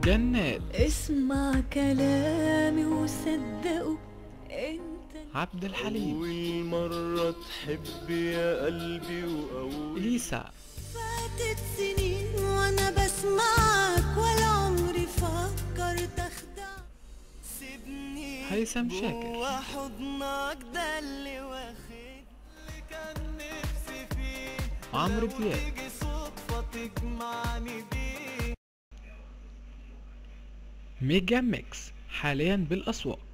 جنات اسمع كلامي وصدقه انت عبد الحليم أول مرة تحب يا قلبي وأول إليسا فاتت سنين وانا بسمعك ولا عمري فكرت اخدعك سيبني هيثم شاكر جوا حضنك ده اللي واخد اللي كان نفسي فيه عمرو لو دياب. تيجي صدفة تجمعني بيه ميجا ميكس حاليا بالأسواق